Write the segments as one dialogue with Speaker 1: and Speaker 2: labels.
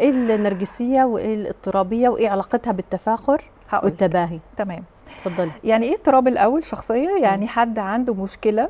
Speaker 1: ايه النرجسيه وايه الاضطرابيه وايه علاقتها بالتفاخر
Speaker 2: هقول
Speaker 1: والتباهي
Speaker 2: تمام
Speaker 1: اتفضلي
Speaker 2: يعني ايه اضطراب الاول شخصيه يعني حد عنده مشكله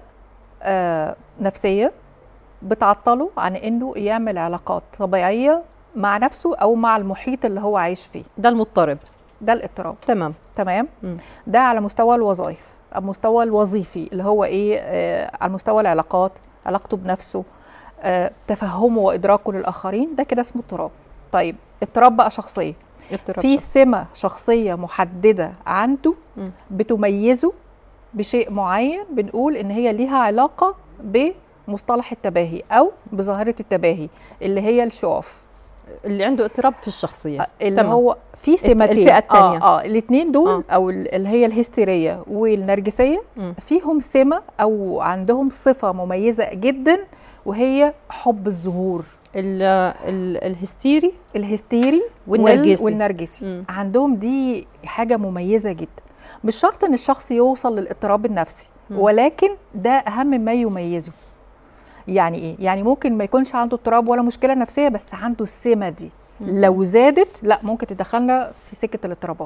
Speaker 2: آه نفسيه بتعطله عن انه يعمل علاقات طبيعيه مع نفسه او مع المحيط اللي هو عايش فيه
Speaker 1: ده المضطرب
Speaker 2: ده الاضطراب
Speaker 1: تمام
Speaker 2: تمام
Speaker 1: مم.
Speaker 2: ده على مستوى الوظائف المستوى الوظيفي اللي هو ايه آه على مستوى العلاقات علاقته بنفسه آه تفهمه وادراكه للاخرين ده كده اسمه اضطراب طيب اضطراب بقى شخصيه
Speaker 1: اضطراب
Speaker 2: في
Speaker 1: شخصي.
Speaker 2: سمه شخصيه محدده عنده
Speaker 1: مم.
Speaker 2: بتميزه بشيء معين بنقول ان هي ليها علاقه بمصطلح التباهي او بظاهره التباهي اللي هي الشو اوف
Speaker 1: اللي عنده اضطراب في الشخصيه
Speaker 2: اللي
Speaker 1: تمام.
Speaker 2: هو في سمتين
Speaker 1: الفئة التانية.
Speaker 2: اه, آه الاثنين دول
Speaker 1: آه.
Speaker 2: آه. او ال- اللي هي الهستيريه والنرجسيه
Speaker 1: مم.
Speaker 2: فيهم سمه او عندهم صفه مميزه جدا وهي حب الظهور
Speaker 1: ال ال الهستيري
Speaker 2: الهستيري
Speaker 1: والنرجسي.
Speaker 2: وال- والنرجسي
Speaker 1: مم.
Speaker 2: عندهم دي حاجه مميزه جدا مش شرط ان الشخص يوصل للاضطراب النفسي
Speaker 1: مم.
Speaker 2: ولكن ده اهم ما يميزه يعني ايه يعني ممكن ما يكونش عنده اضطراب ولا مشكله نفسيه بس عنده السمه دي لو زادت لا ممكن تدخلنا في سكه الاضطرابات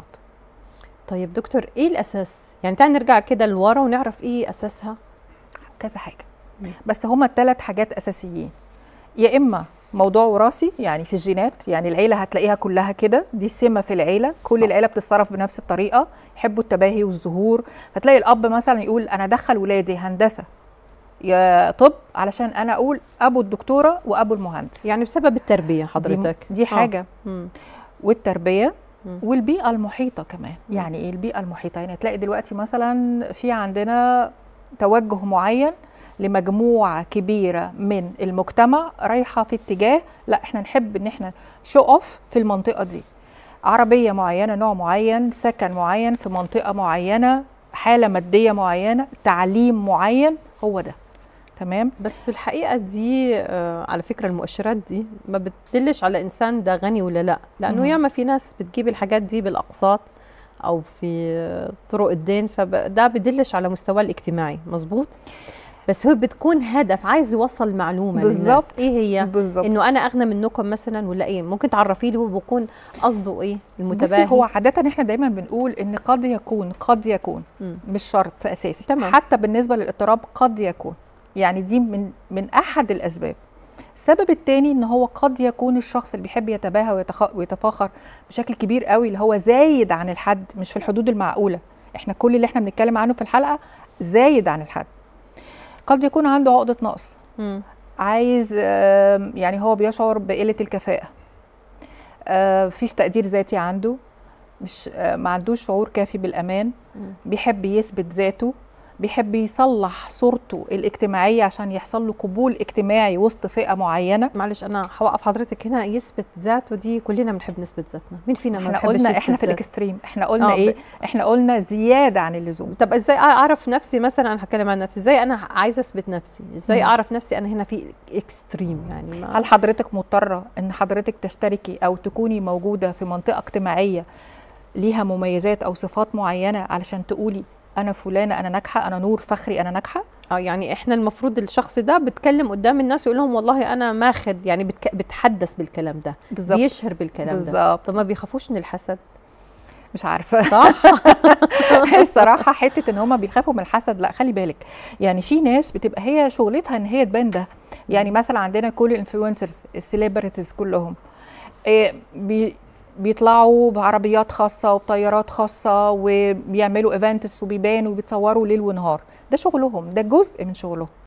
Speaker 1: طيب دكتور ايه الاساس يعني تعال نرجع كده لورا ونعرف ايه اساسها
Speaker 2: كذا حاجه
Speaker 1: مم.
Speaker 2: بس هما ثلاث حاجات اساسيين يا اما موضوع وراثي يعني في الجينات يعني العيله هتلاقيها كلها كده دي سمه في العيله كل العيله بتتصرف بنفس الطريقه يحبوا التباهي والظهور فتلاقي الاب مثلا يقول انا ادخل ولادي هندسه يا طب علشان انا اقول ابو الدكتوره وابو المهندس
Speaker 1: يعني بسبب التربيه
Speaker 2: دي-
Speaker 1: حضرتك
Speaker 2: دي
Speaker 1: آه.
Speaker 2: حاجه
Speaker 1: مم.
Speaker 2: والتربيه
Speaker 1: مم.
Speaker 2: والبيئه المحيطه كمان يعني ايه البيئه المحيطه يعني تلاقي دلوقتي مثلا في عندنا توجه معين لمجموعه كبيره من المجتمع رايحه في اتجاه لا احنا نحب ان احنا شو اوف في المنطقه دي عربيه معينه نوع معين سكن معين في منطقه معينه حاله ماديه معينه تعليم معين هو ده تمام
Speaker 1: بس بالحقيقه دي آه على فكره المؤشرات دي ما بتدلش على انسان ده غني ولا لا لانه
Speaker 2: مم.
Speaker 1: ياما في ناس بتجيب الحاجات دي بالاقساط او في آه، طرق الدين فده بدلش على مستواه الاجتماعي مظبوط بس هو بتكون هدف عايز يوصل معلومه للناس
Speaker 2: بالظبط.
Speaker 1: ايه هي
Speaker 2: بالظبط
Speaker 1: انه انا اغنى منكم مثلا ولا ايه ممكن تعرفي لي هو بيكون قصده ايه المتباهي
Speaker 2: بصي هو عادة احنا دايما بنقول ان قد يكون قد يكون
Speaker 1: مم.
Speaker 2: مش شرط اساسي
Speaker 1: تمام.
Speaker 2: حتى بالنسبة للاضطراب قد يكون يعني دي من من احد الاسباب السبب التاني ان هو قد يكون الشخص اللي بيحب يتباهى ويتخ- ويتفاخر بشكل كبير قوي اللي هو زايد عن الحد مش في الحدود المعقولة احنا كل اللي احنا بنتكلم عنه في الحلقة زايد عن الحد قد يكون عنده عقدة نقص
Speaker 1: مم.
Speaker 2: عايز آم، يعني هو بيشعر بقلة الكفاءة آه، مفيش تقدير ذاتي عنده مش آه، ما عندوش شعور كافي بالأمان
Speaker 1: مم.
Speaker 2: بيحب يثبت ذاته بيحب يصلح صورته الاجتماعية عشان يحصل له قبول اجتماعي وسط فئة معينة
Speaker 1: معلش انا هوقف حضرتك هنا يثبت ذاته دي كلنا بنحب نثبت ذاتنا مين فينا ما
Speaker 2: احنا
Speaker 1: بيحبش
Speaker 2: قلنا
Speaker 1: يثبت
Speaker 2: احنا في
Speaker 1: ذاته؟
Speaker 2: الاكستريم احنا قلنا
Speaker 1: آه،
Speaker 2: ايه
Speaker 1: ب-
Speaker 2: احنا قلنا زيادة عن اللزوم
Speaker 1: طب ازاي اعرف نفسي مثلا انا هتكلم عن نفسي ازاي انا عايزه اثبت نفسي ازاي
Speaker 2: مم.
Speaker 1: اعرف نفسي انا هنا في اكستريم يعني ما
Speaker 2: هل حضرتك مضطرة ان حضرتك تشتركي او تكوني موجودة في منطقة اجتماعية ليها مميزات او صفات معينة علشان تقولي انا فلانة انا ناجحة انا نور فخري انا ناجحة
Speaker 1: اه يعني احنا المفروض الشخص ده بيتكلم قدام الناس يقول لهم والله انا ماخد يعني بتك... بتحدث بالكلام ده
Speaker 2: بالظبط
Speaker 1: بيشهر بالكلام ده
Speaker 2: بالظبط
Speaker 1: طب ما بيخافوش من الحسد
Speaker 2: مش عارفة
Speaker 1: صح
Speaker 2: الصراحة حتة ان هما بيخافوا من الحسد لا خلي بالك يعني في ناس بتبقى هي شغلتها ان هي تبان ده يعني مثلا عندنا كل الانفلونسرز السليبرتيز كلهم إيه بي بيطلعوا بعربيات خاصة وبطيارات خاصة وبيعملوا ايفنتس وبيبانوا وبيتصوروا ليل ونهار ده شغلهم ده جزء من شغلهم